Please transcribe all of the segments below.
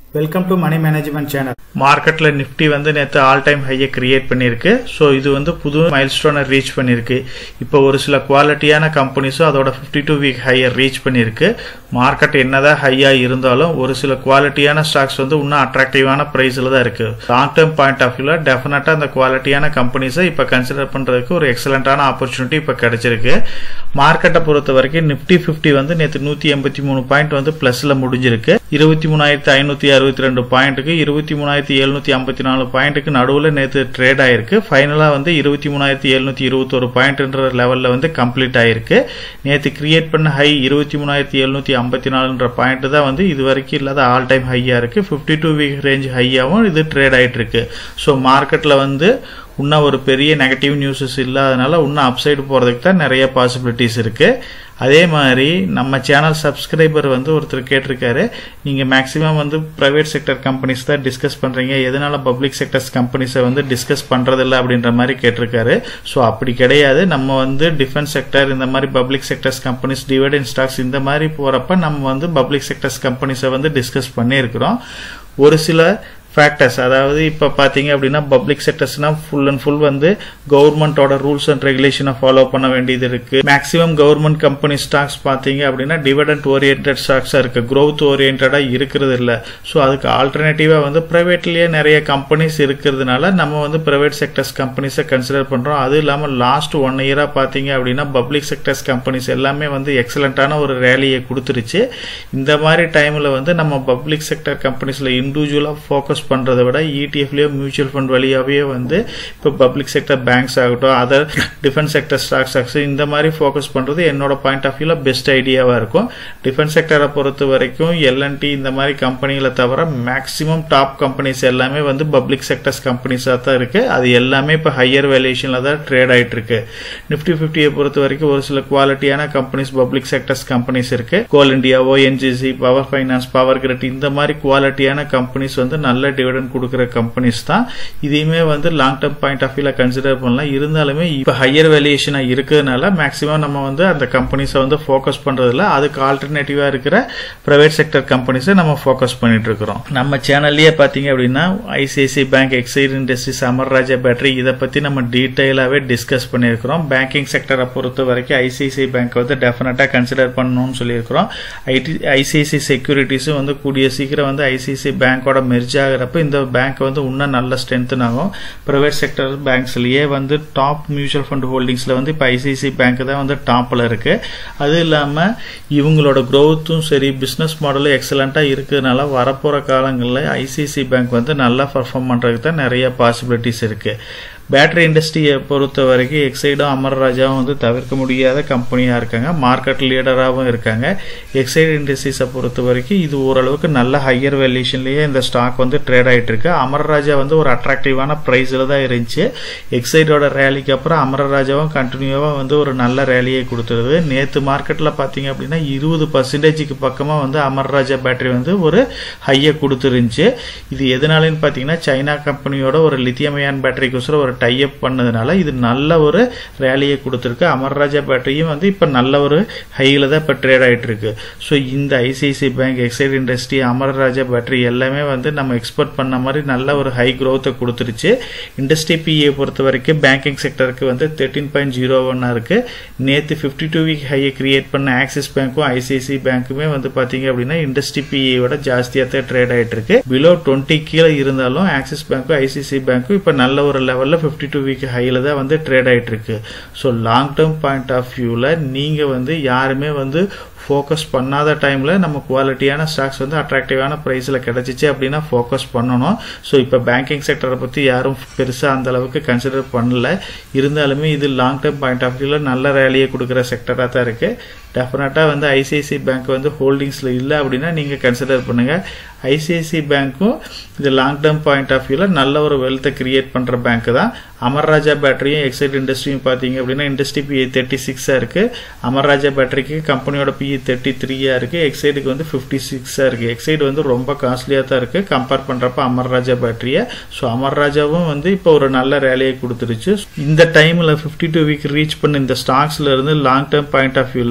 welcome to money management channel மார்க்கெட்டில் Nifty வந்து நேற்று ஆல் டைம் ஹையை கிரியேட் பண்ணியிருக்கு ஸோ இது வந்து புது மைல்ஸ்டோனை ரீச் பண்ணியிருக்கு இப்போ ஒரு சில குவாலிட்டியான கம்பெனிஸும் அதோட ஃபிஃப்டி டூ வீக் ஹையை ரீச் பண்ணியிருக்கு மார்க்கெட் என்னதான் ஹையாக இருந்தாலும் ஒரு சில குவாலிட்டியான ஸ்டாக்ஸ் வந்து இன்னும் அட்ராக்டிவான ப்ரைஸில் தான் இருக்குது லாங் டேர்ம் பாயிண்ட் ஆஃப் வியூவில் டெஃபினட்டாக அந்த குவாலிட்டியான கம்பெனிஸை இப்போ கன்சிடர் பண்ணுறதுக்கு ஒரு எக்ஸலண்ட்டான ஆப்பர்ச்சுனிட்டி இப்போ கிடைச்சிருக்கு மார்க்கெட்டை பொறுத்த வரைக்கும் நிஃப்டி ஃபிஃப்டி வந்து நேற்று நூற்றி எண்பத்தி மூணு பாயிண்ட் வந்து ப்ளஸில் முடிஞ்சிருக்கு இருபத்தி மூணாயிரத்தி ஐநூற்றி அறுபத்தி ரெண்டு பாயிண்ட்டுக்கு இருபத்தி மூணாயிரத்தி எழுநூற்றி ஐம்பத்தி நாலு பாயிண்ட்டுக்கு நடுவில் நேற்று ட்ரேட் ஆயிருக்கு ஃபைனலாக வந்து இருபத்தி மூணாயிரத்தி எழுநூற்றி இருபத்தொரு பாயிண்ட்ன்ற லெவலில் வந்து கம்ப்ளீட் ஆயிருக்கு நேற்று கிரியேட் பண்ண ஹை இருபத்தி மூணாயிரத்தி எழுநூற்றி ஐம்பத்தி நாலுன்ற பாயிண்ட் தான் வந்து இது வரைக்கும் இல்லாத ஆல் டைம் ஹையாக இருக்குது ஃபிஃப்டி டூ வீக் ரேஞ்ச் ஹையாகவும் இது ட்ரேட் ஆகிட்டு இருக்கு ஸோ மார்க்கெட்டில் வந்து இன்னும் ஒரு பெரிய நெகட்டிவ் நியூஸஸ் இல்லாதனால இன்னும் அப்சைடு போகிறதுக்கு தான் நிறைய பாசிபிலிட்டிஸ் இருக்குது அதே மாதிரி நம்ம சேனல் சப்ஸ்கிரைபர் வந்து ஒருத்தர் கேட்டிருக்காரு நீங்கள் மேக்ஸிமம் வந்து ப்ரைவேட் செக்டர் கம்பெனிஸ் தான் டிஸ்கஸ் பண்ணுறீங்க எதனால பப்ளிக் செக்டர்ஸ் கம்பெனிஸை வந்து டிஸ்கஸ் பண்ணுறதில்ல அப்படின்ற மாதிரி கேட்டிருக்காரு ஸோ அப்படி கிடையாது நம்ம வந்து டிஃபென்ஸ் செக்டர் இந்த மாதிரி public sectors companies dividend stocks இந்த மாதிரி போகிறப்ப நம்ம வந்து பப்ளிக் செக்டர்ஸ் கம்பெனிஸை வந்து டிஸ்கஸ் பண்ணியிருக்கிறோம் ஒரு சில ஃபேக்டர்ஸ் அதாவது இப்போ பார்த்தீங்க அப்படின்னா பப்ளிக் செக்டர்ஸ்னா ஃபுல் அண்ட் ஃபுல் வந்து கவர்மெண்ட்டோட ரூல்ஸ் அண்ட் ரெகுலேஷனை ஃபாலோ பண்ண வேண்டியது இருக்கு மேக்ஸிமம் கவர்மெண்ட் கம்பெனி ஸ்டாக்ஸ் பார்த்தீங்க அப்படின்னா டிவிடெண்ட் ஓரியன்ட் ஸ்டாக்ஸாக இருக்கு க்ரோத் ஓரியன்டாக இருக்கிறது இல்லை ஸோ அதுக்கு ஆல்டர்னேட்டிவாக வந்து ப்ரைவேட்லேயே நிறைய கம்பெனிஸ் இருக்கிறதுனால நம்ம வந்து ப்ரைவேட் செக்டர்ஸ் கம்பெனிஸை கன்சிடர் பண்ணுறோம் அது இல்லாமல் லாஸ்ட் ஒன் இயராக பார்த்தீங்க அப்படின்னா பப்ளிக் செக்டர்ஸ் கம்பெனிஸ் எல்லாமே வந்து எக்ஸலண்ட்டான ஒரு ரேலியை கொடுத்துருச்சு இந்த மாதிரி டைமில் வந்து நம்ம பப்ளிக் செக்டர் கம்பெனிஸில் இண்டிவிஜுவலாக ஃபோக்கஸ் பண்ணுறதை விட இடிஎஃப்லேயோ மியூச்சுவல் ஃபண்ட் வழியாகவே வந்து இப்போ பப்ளிக் செக்டர் பேங்க்ஸ் ஆகட்டும் other defence sector stock stocks இந்த மாதிரி ஃபோக்கஸ் பண்ணுறது என்னோட பாயிண்ட் ஆஃப் வியூவில் பெஸ்ட் ஐடியாவாக இருக்கும் டிஃபென்ஸ் செக்டரை பொறுத்த வரைக்கும் எல்என்டி இந்த மாதிரி கம்பெனிகளை தவிர மேக்ஸிமம் டாப் கம்பெனிஸ் எல்லாமே வந்து பப்ளிக் செக்டர்ஸ் கம்பெனிஸாக தான் இருக்குது அது எல்லாமே இப்போ ஹையர் வேல்யூஷனில் தான் ட்ரேட் ஆகிட்டு இருக்கு நிஃப்டி ஃபிஃப்டியை பொறுத்த வரைக்கும் ஒரு சில குவாலிட்டியான கம்பெனிஸ் பப்ளிக் செக்டர்ஸ் கம்பெனிஸ் இருக்கு Coal India ONGC Power Finance Power Grid இந்த மாதிரி குவாலிட்டியான கம்பெனிஸ் வந்து நல்ல டிவிடன் கொடுக்குற கம்பெனிஸ் தான் இதையுமே வந்து லாங் டேர்ம் பாயிண்ட் ஆஃப் வியூல கன்சிடர் பண்ணலாம் இருந்தாலுமே இப்போ ஹையர் வேல்யூஷனா இருக்கிறதுனால மேக்ஸிமம் நம்ம வந்து அந்த கம்பெனிஸை வந்து ஃபோக்கஸ் பண்றதுல அதுக்கு ஆல்டர்னேட்டிவா இருக்கிற பிரைவேட் செக்டர் கம்பெனிஸை நம்ம ஃபோக்கஸ் பண்ணிட்டு இருக்கிறோம் நம்ம சேனல்லயே பாத்தீங்க அப்படின்னா ICIC bank Exide Industries Amara Raja battery இதை பத்தி நம்ம டீட்டெயிலாவே டிஸ்கஸ் பண்ணியிருக்கிறோம் பேங்கிங் செக்டரை பொறுத்த வரைக்கும் ஐசிஐசி பேங்க் வந்து டெஃபினட்டா கன்சிடர் பண்ணணும்னு சொல்லியிருக்கிறோம் ஐடி ஐசிஐசி செக்யூரிட்டிஸும் வந்து கூடிய சீக்கிரம் வந்து ஐசிஐசி பேங்கோட மெர்ஜ் ஆகிறப்ப இந்த பேங்க் வந்து இன்னும் நல்ல ஸ்ட்ரென்த்தன் ஆகும் ப்ரைவேட் செக்டர் பேங்க்ஸ்லயே வந்து டாப் மியூச்சுவல் ஃபண்ட் ஹோல்டிங்ஸ்ல வந்து இப்போ ஐசிஐசி பேங்க் தான் வந்து டாப்ல இருக்கு அது இல்லாம இவங்களோட க்ரோத்தும் சரி பிசினஸ் மாடலும் எக்ஸலண்டா இருக்கிறதுனால வரப்போற காலங்களில் ஐசிஐசி பேங்க் வந்து நல்லா பர்ஃபார்ம் பண்றதுக்கு தான் நிறைய பாசிபிலிட்டிஸ் இருக்கு பேட்டரி இண்டஸ்ட்ரியை பொறுத்த வரைக்கும் எக்ஸைடும் அமர்ராஜாவும் வந்து தவிர்க்க முடியாத கம்பெனியாக இருக்காங்க மார்க்கெட் லீடராகவும் இருக்காங்க எக்ஸைட் இண்டஸ்ட்ரீஸை பொறுத்த வரைக்கும் இது ஓரளவுக்கு நல்ல ஹையர் வேல்யூஷன்லேயே இந்த ஸ்டாக் வந்து ட்ரேட் ஆகிட்டு இருக்கு அமர்ராஜா வந்து ஒரு அட்ராக்டிவான ப்ரைஸில் தான் இருந்துச்சு எக்ஸைடோட ரேலிக்கு அப்புறம் அமரராஜாவும் கண்டினியூவாக வந்து ஒரு நல்ல ரேலியை கொடுத்துருது நேற்று மார்க்கெட்டில் பார்த்தீங்க அப்படின்னா இருபது பர்சன்டேஜுக்கு பக்கமாக வந்து அமர்ராஜா பேட்டரி வந்து ஒரு ஹையை கொடுத்துருந்துச்சு இது எதனாலன்னு பார்த்தீங்கன்னா சைனா கம்பெனியோட ஒரு லித்தியமயான் பேட்டரிக்கோசரம் ஒரு டைப் பண்ணதுனால இது நல்ல ஒரு ரேலியை கொடுத்துருக்கு அமர்ராஜா பேட்டரியும் வந்து இப்போ நல்ல ஒரு ஹையில் தான் இப்போ ட்ரேட் ஆகிட்டு இருக்கு ஸோ இந்த ICIC bank Exide industry Amara Raja battery எல்லாமே வந்து நம்ம எக்ஸ்போர்ட் பண்ண மாதிரி நல்ல ஒரு ஹை க்ரோத்தை கொடுத்துருச்சு இண்டஸ்ட்ரி பிஏ பொறுத்த வரைக்கும் பேங்கிங் செக்டருக்கு வந்து தேர்ட்டின் பாயிண்ட் ஜீரோ ஒன்னா இருக்கு நேற்று ஃபிஃப்டி டூ வீக் ஹையை கிரியேட் பண்ண ஆக்சிஸ் பேங்க்கும் ஐசிஐசி பேங்க்குமே வந்து பார்த்தீங்க அப்படின்னா இண்டஸ்ட்ரி பிஏவோட ஜாஸ்தியாக தான் ட்ரேட் ஆகிட்டு இருக்கு பிலோ டுவெண்ட்டி கீழே இருந்தாலும் ஆக்சிஸ் பேங்க்கும் ஐசிஐசி பேங்க்கும் இப்போ நல்ல ஒரு லெவலில் ஃபிஃப்டி டூ வீக் ஹையில் தான் வந்து ட்ரேட் ஆகிட்டு இருக்கு so long term point of வியூவில் நீங்கள் வந்து யாருமே வந்து ஃபோக்கஸ் பண்ணாத டைமில் நம்ம குவாலிட்டியான ஸ்டாக்ஸ் வந்து அட்ராக்டிவான ப்ரைஸில் கிடச்சிச்சு அப்படின்னா ஃபோக்கஸ் பண்ணணும் ஸோ இப்போ பேங்கிங் செக்டரை பற்றி யாரும் பெருசாக அந்த அளவுக்கு கன்சிடர் பண்ணல இருந்தாலுமே இது லாங் டேர்ம் பாயிண்ட் ஆஃப் வியூவில் நல்ல ரேலியை கொடுக்குற செக்டராக தான் இருக்குது டெஃபினட்டாக வந்து ஐசிஐசி பேங்க் வந்து ஹோல்டிங்ஸில் இல்லை அப்படின்னா நீங்கள் கன்சிடர் பண்ணுங்கள் ஐசிஐசி பேங்க்கும் இது லாங் டேர்ம் பாயிண்ட் ஆஃப் வியூவில் நல்ல ஒரு வெல்த்தை கிரியேட் பண்ணுற பேங்க் தான் அமர்ராஜா பேட்டரியும் எக்ஸைட் இண்டஸ்ட்ரியும் பார்த்தீங்க அப்படின்னா இண்டஸ்ட்ரி பிஏ தேர்ட்டி சிக்ஸாக இருக்குது அமர்ராஜா பேட்டரிக்கு கம்பெனியோட பிஇ தேர்ட்டி த்ரீயாக இருக்குது எக்ஸைடுக்கு வந்து ஃபிஃப்டி சிக்ஸாக இருக்குது எக்ஸைடு வந்து ரொம்ப காஸ்ட்லியாக தான் இருக்குது கம்பேர் பண்ணுறப்ப அமர்ராஜா பேட்டரியை ஸோ அமர்ராஜாவும் வந்து இப்போ ஒரு நல்ல ரேலியை கொடுத்துருச்சு இந்த டைமில் ஃபிஃப்டி டூ வீக் ரீச் பண்ண இந்த ஸ்டாக்ஸ்ல இருந்து லாங் டேர்ம் பாயிண்ட் ஆஃப் வியூவில்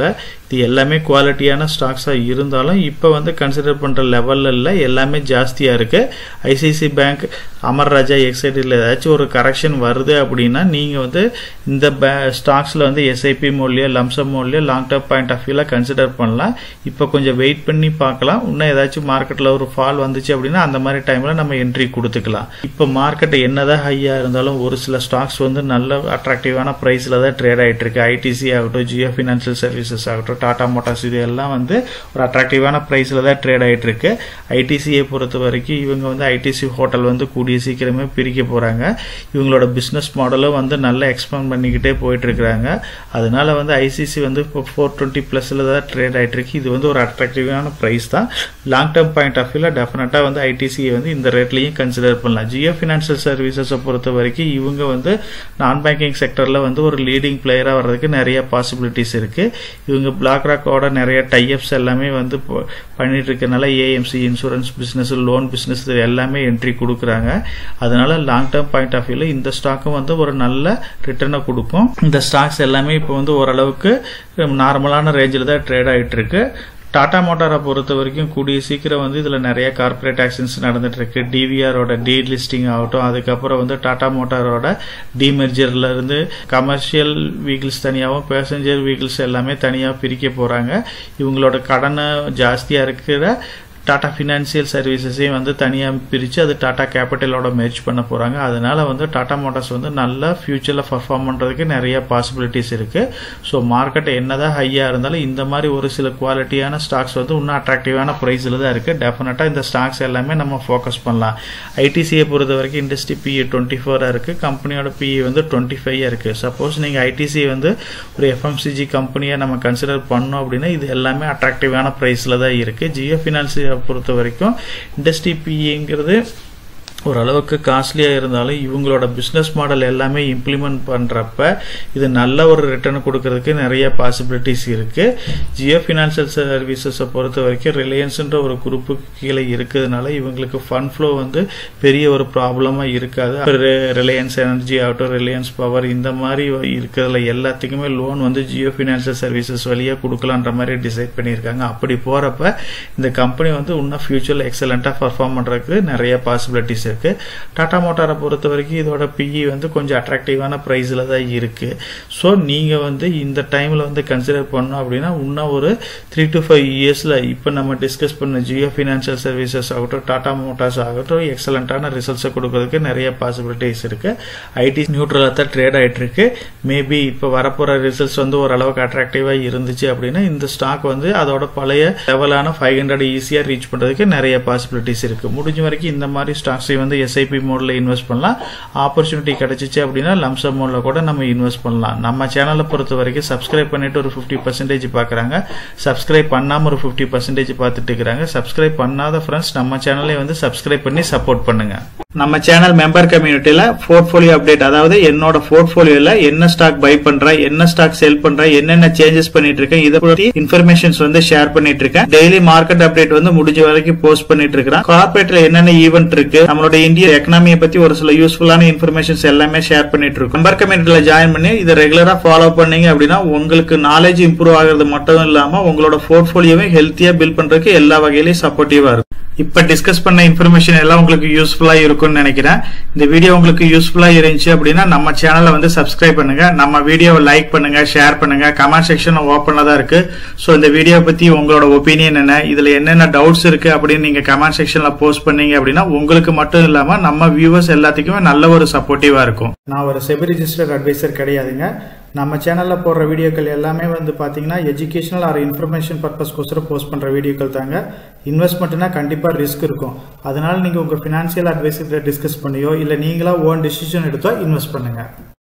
இது எல்லாமே குவாலிட்டியான ஸ்டாக்ஸாக இருந்தாலும் இப்போ வந்து கன்சிடர் பண்ணுற லெவலில் இல்லை எல்லாமே ஜாஸ்தியாக இருக்குது ஐசிஐசி பேங்க் அமர் ராஜா எக்ஸைட்டில் ஏதாச்சும் ஒரு கரெக்ஷன் வருது அப்படின்னா நீங்கள் வந்து இந்த பே ஸ்டாக்ஸில் வந்து எஸ்ஐபி மோட்லேயோ லம்சம் மோட்லேயோ லாங் டேர்ம் பாயிண்ட் ஆஃப் வியூவில் கன்சிடர் பண்ணலாம் இப்போ கொஞ்சம் வெயிட் பண்ணி பார்க்கலாம் இன்னும் ஏதாச்சும் மார்க்கெட்டில் ஒரு ஃபால் வந்துச்சு அப்படின்னா அந்த மாதிரி டைமில் நம்ம என்ட்ரி கொடுத்துக்கலாம் இப்போ மார்க்கெட் என்னதான் ஹையாக இருந்தாலும் ஒரு சில ஸ்டாக்ஸ் வந்து நல்ல அட்ராக்டிவான ப்ரைஸில் தான் ட்ரேட் ஆகிட்டு இருக்கு ஐடிசி ஆகட்டும் ஜியோ ஃபினான்ஷியல் சர்வீசஸ் ஆகட்டும் டாடா மோட்டார்ஸ் இது எல்லாம் வந்து ஒரு அட்ராக்டிவான ப்ரைஸில் தான் ட்ரேட் ஆகிட்டு இருக்கு ஐடிசியை பொறுத்த வரைக்கும் இவங்க வந்து ஐடிசி ஹோட்டல் வந்து கூடிய சீக்கிரமே பிரிக்க போகிறாங்க இவங்களோட பிஸ்னஸ் மாடலும் வந்து நல்லா எக்ஸ்பேண்ட் பண்ணிக்கிட்டே போயிட்டு இருக்கிறாங்க அதனால வந்து ஐசிசி வந்து இப்போ ஃபோர் டுவெண்ட்டி ப்ளஸில் தான் ட்ரேட் ஆகிட்டு இருக்கு இது வந்து ஒரு அட்ராக்டிவான ப்ரைஸ் தான் லாங் டேர்ம் பாயிண்ட் ஆஃப் வியூவில் டெஃபினட்டாக வந்து ஐடிசியை வந்து இந்த ரேட்லையும் கன்சிடர் பண்ணலாம் ஜியோ ஃபினான்ஷியல் சர்வீசஸை பொறுத்த வரைக்கும் இவங்க வந்து நான் பேங்கிங் செக்டரில் வந்து ஒரு லீடிங் பிளேயராக வர்றதுக்கு நிறைய பாசிபிலிட்டிஸ் இருக்குது இவங்க பிளாக் ராக்கோட நிறைய டைப்ஸ் எல்லாமே வந்து பண்ணிட்டு இருக்கனால AMC insurance business loan business எல்லாமே என்ட்ரி கொடுக்குறாங்க அதனால லாங் டேர்ம் பாயிண்ட் ஆஃப் வியூவில் இந்த ஸ்டாக்கும் வந்து ஒரு நல்ல ரிட்டர்னை கொடுக்கும் இந்த ஸ்டாக்ஸ் எல்லாமே இப்போ வந்து ஓரளவுக்கு நார்மலான ரேஞ்சில் தான் ட்ரேட் ஆகிட்டு இருக்கு டாடா மோட்டாரை பொறுத்த வரைக்கும் கூடிய சீக்கிரம் வந்து இதில் நிறைய கார்பரேட் ஆக்ஷன்ஸ் நடந்துட்டு இருக்கு டிவிஆரோட டீ லிஸ்டிங் ஆகட்டும் அதுக்கப்புறம் வந்து டாடா மோட்டாரோட டிமெர்ஜர்ல இருந்து கமர்ஷியல் வெஹிக்கிள்ஸ் தனியாகவும் பேசஞ்சர் வெஹிக்கிள்ஸ் எல்லாமே தனியாக பிரிக்க போகிறாங்க இவங்களோட கடனை ஜாஸ்தியாக இருக்கிற டாடா ஃபினான்சியல் சர்வீசஸையும் வந்து தனியாக பிரித்து அது டாடா கேபிட்டலோட மேட்ச் பண்ண போகிறாங்க அதனால வந்து டாடா மோட்டார்ஸ் வந்து நல்லா ஃபியூச்சரில் பர்ஃபார்ம் பண்ணுறதுக்கு நிறைய பாசிபிலிட்டிஸ் இருக்குது ஸோ மார்க்கெட் என்னதான் ஹையாக இருந்தாலும் இந்த மாதிரி ஒரு சில குவாலிட்டியான ஸ்டாக்ஸ் வந்து இன்னும் அட்ராக்டிவான ப்ரைஸில் தான் இருக்குது டெஃபினட்டாக இந்த ஸ்டாக்ஸ் எல்லாமே நம்ம ஃபோக்கஸ் பண்ணலாம் ஐடிசியை பொறுத்த வரைக்கும் இண்டஸ்ட்ரி பிஇ டுவெண்ட்டி ஃபோராக இருக்குது கம்பெனியோட பிஇ வந்து டுவெண்ட்டி ஃபைவ் இருக்குது சப்போஸ் நீங்கள் ஐடிசி வந்து ஒரு எஃப்எம்சிஜி கம்பெனியை நம்ம கன்சிடர் பண்ணோம் அப்படின்னா இது எல்லாமே அட்ராக்டிவான ப்ரைஸில் தான் இருக்குது ஜியோ ஃபினான்சியல் பொறுத்த வரைக்கும் இண்டஸ்ட்ரி பிஏங்கிறது ஓரளவுக்கு காஸ்ட்லியாக இருந்தாலும் இவங்களோட பிஸ்னஸ் மாடல் எல்லாமே இம்ப்ளிமெண்ட் பண்ணுறப்ப இது நல்ல ஒரு ரிட்டர்ன் கொடுக்கறதுக்கு நிறைய பாசிபிலிட்டிஸ் இருக்குது ஜியோ ஃபினான்ஷியல் சர்வீசஸை பொறுத்த வரைக்கும் ரிலையன்ஸ்ன்ற ஒரு குரூப்புக்கு கீழே இருக்கிறதுனால இவங்களுக்கு ஃபண்ட் ஃப்ளோ வந்து பெரிய ஒரு ப்ராப்ளமாக இருக்காது ரிலையன்ஸ் எனர்ஜி ஆகட்டும் ரிலையன்ஸ் பவர் இந்த மாதிரி இருக்கிறதுல எல்லாத்துக்குமே லோன் வந்து ஜியோ ஃபினான்ஷியல் சர்வீசஸ் வழியாக கொடுக்கலான்ற மாதிரி டிசைட் பண்ணியிருக்காங்க அப்படி போகிறப்ப இந்த கம்பெனி வந்து இன்னும் ஃபியூச்சரில் எக்ஸலண்ட்டாக பர்ஃபார்ம் பண்ணுறதுக்கு நிறைய பாசிபிலிட்டிஸ் இருக்கு டாடா மோட்டாரை பொறுத்த வரைக்கும் இதோட பிஇ வந்து கொஞ்சம் அட்ராக்டிவான ப்ரைஸில் தான் இருக்கு ஸோ நீங்கள் வந்து இந்த டைமில் வந்து கன்சிடர் பண்ணோம் அப்படின்னா இன்னும் ஒரு த்ரீ டு ஃபைவ் இயர்ஸில் இப்போ நம்ம டிஸ்கஸ் பண்ண ஜியோ ஃபினான்ஷியல் சர்வீசஸ் ஆகட்டும் டாடா மோட்டார்ஸ் ஆகட்டும் எக்ஸலண்ட்டான ரிசல்ட்ஸை கொடுக்கறதுக்கு நிறைய பாசிபிலிட்டிஸ் இருக்கு ஐடி நியூட்ரலாக தான் ட்ரேட் ஆகிட்டு இருக்கு மேபி இப்போ வரப்போகிற ரிசல்ட்ஸ் வந்து ஓரளவுக்கு அட்ராக்டிவாக இருந்துச்சு அப்படின்னா இந்த ஸ்டாக் வந்து அதோட பழைய லெவலான ஃபைவ் ஹண்ட்ரட் ஈஸியாக ரீச் பண்ணுறதுக்கு நிறைய பாசிபிலிட்டிஸ் இருக்கு முடிஞ்ச வரைக்கும் இந்த மாதிரி ஸ்டாக்ஸை வந்து எஸ்ஐபி மோடில் இன்வெஸ்ட் பண்ணலாம் ஆப்பர்ச்சுனிட்டி கிடைச்சிச்சு அப்படின்னா லம்சம் மோடில் கூட நம்ம இன்வெஸ்ட் பண்ணலாம் நம்ம சேனலை பொறுத்த வரைக்கும் சப்ஸ்கிரைப் பண்ணிட்டு ஒரு ஃபிஃப்டி பர்சன்டேஜ் பார்க்குறாங்க சப்ஸ்கிரைப் பண்ணாமல் ஒரு ஃபிஃப்டி பர்சன்டேஜ் பார்த்துட்டு இருக்கிறாங்க சப்ஸ்கிரைப் பண்ணாத ஃப்ரெண்ட்ஸ் நம்ம சேனலை வந்து சப்ஸ்கிரைப் பண்ணி சப்போர்ட் பண்ணுங்க நம்ம சேனல் மெம்பர் கம்யூனிட்டியில போர்ட்ஃபோலியோ அப்டேட் அதாவது என்னோட போர்ட்ஃபோலியோல என்ன ஸ்டாக் பை பண்றேன் என்ன ஸ்டாக் செல் பண்றேன் என்னென்ன சேஞ்சஸ் பண்ணிட்டு இருக்கேன் இதை பத்தி இன்ஃபர்மேஷன்ஸ் வந்து ஷேர் பண்ணிட்டு இருக்கேன் டெய்லி மார்க்கெட் அப்டேட் வந்து முடிஞ்ச வரைக்கும் போஸ்ட் பண்ணிட்டு இருக்கிறேன் கார்பரேட்ல என்னென்ன ஈவென்ட் இருக்கு நம்மளோட இந்திய எக்கனாமியை பத்தி ஒரு சில யூஸ்ஃபுல்லான இன்ஃபர்மேஷன்ஸ் எல்லாமே ஷேர் பண்ணிட்டு இருக்கோம் மெம்பர் கம்யூனிட்டியில ஜாயின் பண்ணி இதை ரெகுலரா ஃபாலோ பண்ணீங்க அப்படின்னா உங்களுக்கு நாலேஜ் இம்ப்ரூவ் ஆகிறது மட்டும் இல்லாம உங்களோட போர்ட்ஃபோலியோவை ஹெல்த்தியா பில்ட் பண்றதுக்கு எல்லா வகையிலையும் சப்போர்ட்டிவா இருக்கும் இப்ப டிஸ்கஸ் பண்ண இன்ஃபர்மேஷன் எல்லாம் உங்களுக்கு யூஸ்ஃபுல்லா இருக்கும்னு நினைக்கிறேன் இந்த வீடியோ உங்களுக்கு யூஸ்ஃபுல்லா இருந்துச்சு அப்படின்னா நம்ம சேனலை வந்து சப்ஸ்கிரைப் பண்ணுங்க நம்ம வீடியோவை லைக் பண்ணுங்க ஷேர் பண்ணுங்க கமெண்ட் செக்ஷன் ஓப்பன்ல தான் இருக்கு ஸோ இந்த வீடியோ பத்தி உங்களோட ஒப்பீனியன் என்ன இதுல என்னென்ன டவுட்ஸ் இருக்கு அப்படின்னு நீங்க கமெண்ட் செக்ஷன்ல போஸ்ட் பண்ணீங்க அப்படின்னா உங்களுக்கு மட்டும் இல்லாம நம்ம வியூவர்ஸ் எல்லாத்துக்குமே நல்ல ஒரு சப்போர்ட்டிவா இருக்கும் நான் ஒரு செபி ரிஜிஸ்டர்ட் அட்வைசர் கிடையாதுங்க நம்ம சேனலில் போடுற வீடியோக்கள் எல்லாமே வந்து பார்த்தீங்கன்னா எஜுகேஷனல் ஆர் இன்ஃபர்மேஷன் பர்பஸ்க்கோசரம் போஸ்ட் பண்ணுற வீடியோக்கள் தாங்க இன்வெஸ்ட்மெண்ட்னா கண்டிப்பாக ரிஸ்க் இருக்கும் அதனால நீங்கள் உங்கள் ஃபினான்ஷியல் அட்வைசர்கிட்ட டிஸ்கஸ் பண்ணியோ இல்லை நீங்களா ஓன் டெசிஷன் எடுத்தோ இன்வெஸ்ட் பண்ணுங்கள்